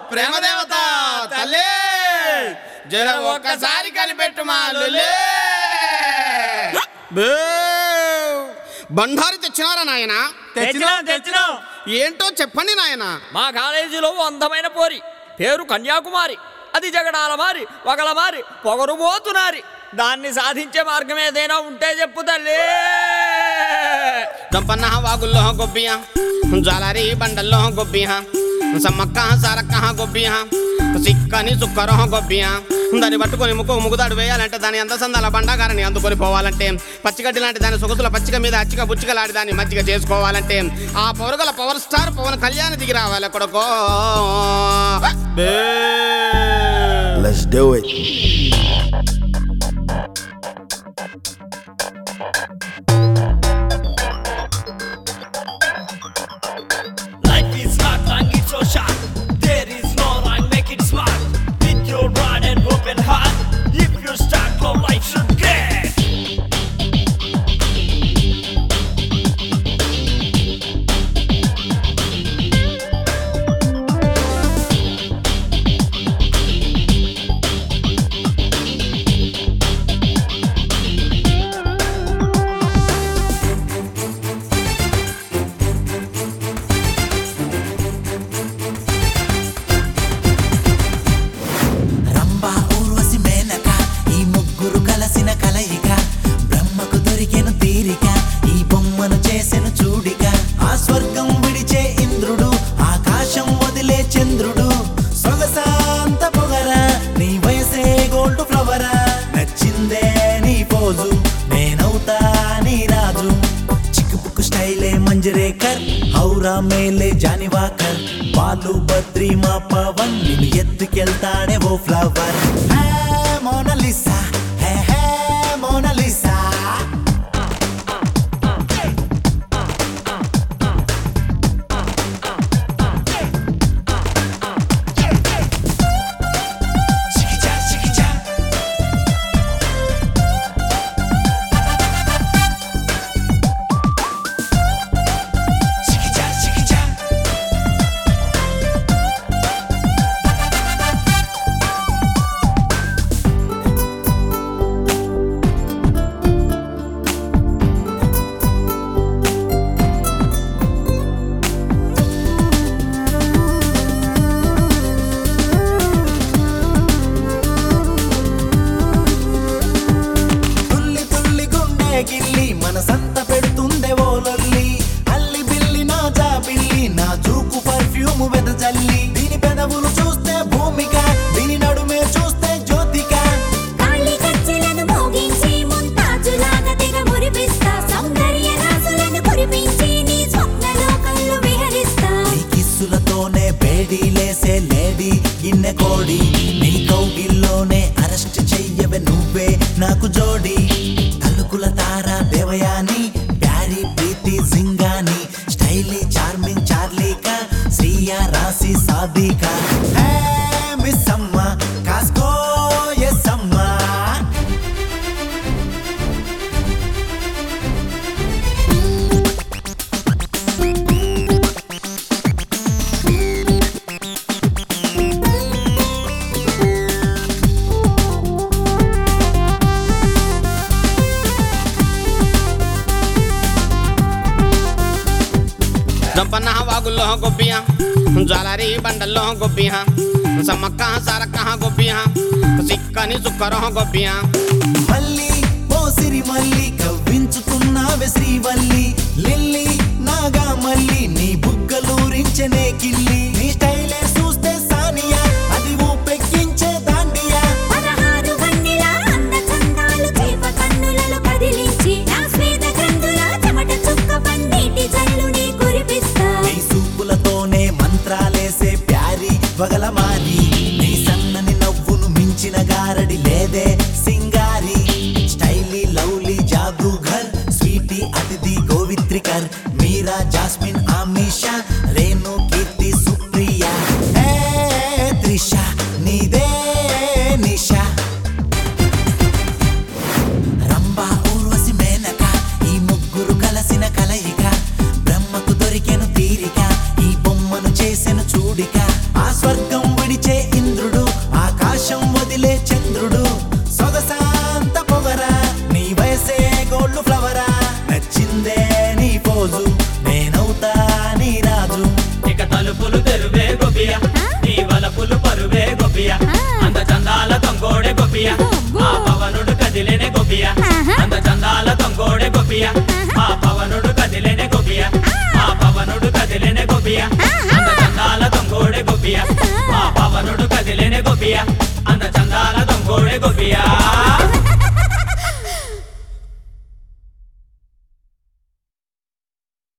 ప్రేమ దేవత తల్లే జర ఒక్కసారి కనిపెట్టు మా లొల్లే. బే! బండారి తెచ్చినారా నాయన తెచ్చినాం తెచ్చినాం ఏంటో చెప్పండి నాయన మా కాలేజీలో ఓ అందమైన పోరి పేరు కన్యాకుమారి అది జగడాల మారి వగల మారి పొగరుబోతునారి దాన్ని సాధించే మార్గం ఏదైనా ఉంటే చెప్పు తల్లి గంపన్న వాగుల్లో గొబ్బియ జాలారి బండల్లో గొబ్బియ సమ్మక్క సారక్క గొబ్బియ సిక్కని సుక్కరో గొబ్బియ దాన్ని పట్టుకొని ముక్కు ముగుదాడు వేయాలంటే దాని అంత సందాల బండాగారని అందుకొని పోవాలంటే పచ్చిగడ్డి లాంటి దాని సొగసుల పచ్చిక మీద అచ్చిక బుచ్చికలాడి దాన్ని మజ్జిగ చేసుకోవాలంటే ఆ పౌరగల పవర్ స్టార్ పవన్ కళ్యాణ్ దిగి రావాలి కొడుకో బే. Let's do it. Life is hard and it's so short. There is no line, make it smart. With your rod and open heart. If you start, your life should get. Rambha Urvashi Menaka ఈ ముగ్గురు కలిసిన కలయిక బ్రహ్మకు దొరికెను తీరిక ఈ బొమ్మను చేసెను చూడిక ఆ స్వర్గం విడిచే ఇంద్రుడు ఆకాశం వదిలే చంద్రుడు సొగసాంత పొగరా నీ వయసే గోల్డ్ ఫ్లవరా నచ్చిందే నీ పోజు నేనవుతా నీ రాజు చిక్కుపుక్కు స్టైలే మంజరేకర్ హౌరా మేలే జానివాకర్ బాలు బద్రి మా పవన్ నిన్ను ఎత్తుకెళ్తాడే ఓ flower hey Mona Lisa hey hey Mona Lisa చికిచా చికిచా చికిచా చికిచా తుల్లి తుల్లి గుండె గిల్లి మనసంత పెడుతుందే ఓ లొల్లి అల్లి బిల్లి నా జాబిల్లి నా చూకు పర్ఫ్యూమ్ వెదజల్లి దీని పెదవులు చూస్తే భూమిక దీని నడుమే చూస్తే జ్యోతిక కాళీ కచ్చెలను మోగించి ముంతాజులాగా తెగ మురిపిస్తా సౌందర్య రాసులను కురిపించి నీ స్వప్న లోకంలో విహరిస్తా నీ కిస్సులతోనే వేడి లేసే లేడీ గిన్నె కోడి నీ కౌగిల్లోనే అరెస్ట్ చెయ్యవే నువ్వే నాకు జోడి తలుకుల తార దేవయాని ప్యారీ ప్రీతి జింగాని స్టైలీ చార్మింగ్ చార్లీక శ్రీయా రాసి సాదిక హే మిస్ అమ్మ కాస్కో ఎస్ అమ్మా జంపన్న వాగుల్లో గొబ్బియ జాలారి బండల్లో గొబ్బియ సమ్మక్క సారక్క గొబ్బియ సిక్కని సుక్కరో గొబ్బియ మల్లి ఓ సిరి మల్లి కవ్వించుకున్నావే శ్రీవల్లి లిల్లి నాగా మల్లి నీ బుగ్గలూరించనే కిల్లి నీ స్టైలే చూస్తే సానియా అది ఊపెక్కించే దాండియా పదహారు వన్నెల అంద చందాలు చేప కన్నులలో కదిలించి నా స్వేద గ్రంథుల చెమట చుక్క పన్నీటి జల్లుని కురిపిస్తా నీ సూపులతోనే మంత్రాలేసే ప్యారి వగల మారి నీ సన్నని నవ్వును మించిన గారడి లేదే సింగారి స్టైలీ లవ్లీ జాదూఘర్ sweety Aditi Gowitrikar Meera Jasmine Ameesha Renu Keerthi Supriya hey Trisha నీదే నిషా రంభ ఊర్వశి మేనక ఈ ముగ్గురు కలిసిన కలయిక బ్రహ్మకు దొరికెను తీరిక ఈ బొమ్మను చేసెను చూడిక ఆ స్వర్గం పింక్ ఫ్లవరా నచ్చిందే నీ పోజు నేనవుతా నీ రాజు ఇక తలుపులు తెరువే గొబ్బియ నీ వలపులు పరువే గొబ్బియ అంద చందాల తొంగోడే గొబ్బియ ఆ పవనుడు కదిలేనే గొబ్బియ అంద చందాల తొంగోడే గొబ్బియ ఆ పవనుడు కదిలేనే గొబ్బియ ఆ పవనుడు కదిలేనే గొబ్బియ అంద చందాల తొంగోడే గొబ్బియ ఆ పవనుడు కదిలేనే గొబ్బియ అంద చందాల తొంగోడే గొబ్బియ